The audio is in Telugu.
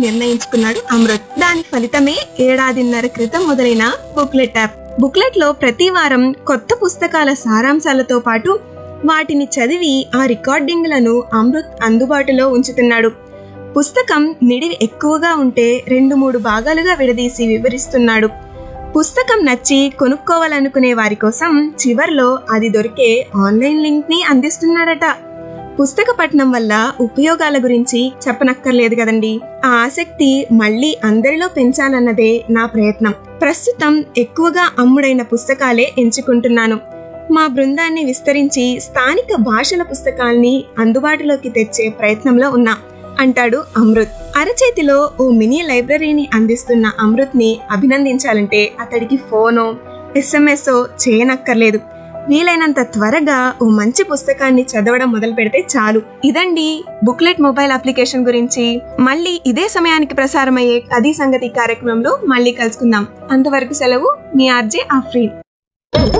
నిర్ణయించుకున్నాడు అమృత్ దాని ఫలితమే ఏడాదిన్నర క్రితం మొదలైన బుక్లెట్ యాప్ బుక్లెట్ లో ప్రతి వారం కొత్త పుస్తకాల సారాంశాలతో పాటు వాటిని చదివి ఆ రికార్డింగ్లను అమృత్ అందుబాటులో ఉంచుతున్నాడు పుస్తకం నిడివి ఎక్కువగా ఉంటే రెండు మూడు భాగాలుగా విడదీసి వివరిస్తున్నాడు పుస్తకం నచ్చి కొనుక్కోవాలనుకునే వారి కోసం చివర్లో అది దొరికే ఆన్లైన్ లింక్ ని అందిస్తున్నాడట పుస్తక పఠనం వల్ల ఉపయోగాల గురించి చెప్పనక్కర్లేదు కదండి ఆ ఆసక్తి మళ్ళీ అందరిలో పెంచాలన్నదే నా ప్రయత్నం ప్రస్తుతం ఎక్కువగా అమ్ముడైన పుస్తకాలే ఎంచుకుంటున్నాను మా బృందాన్ని విస్తరించి స్థానిక భాషల పుస్తకాల్ని అందుబాటులోకి తెచ్చే ప్రయత్నంలో ఉన్నా అంటాడు అమృత్ అరచేతిలో ఓ మినీ లైబ్రరీని అందిస్తున్న అమృత్ని అభినందించాలంటే అతడికి ఫోనో ఎస్ఎంఎస్ చేయనక్కర్లేదు వీలైనంత త్వరగా ఓ మంచి పుస్తకాన్ని చదవడం మొదలు పెడితే చాలు ఇదండి బుక్లెట్ మొబైల్ అప్లికేషన్ గురించి మళ్ళీ ఇదే సమయానికి ప్రసారమయ్యే అది సంగతి కార్యక్రమంలో మళ్ళీ కలుసుకుందాం అంతవరకు సెలవు మీ ఆర్జే ఆఫ్రీన్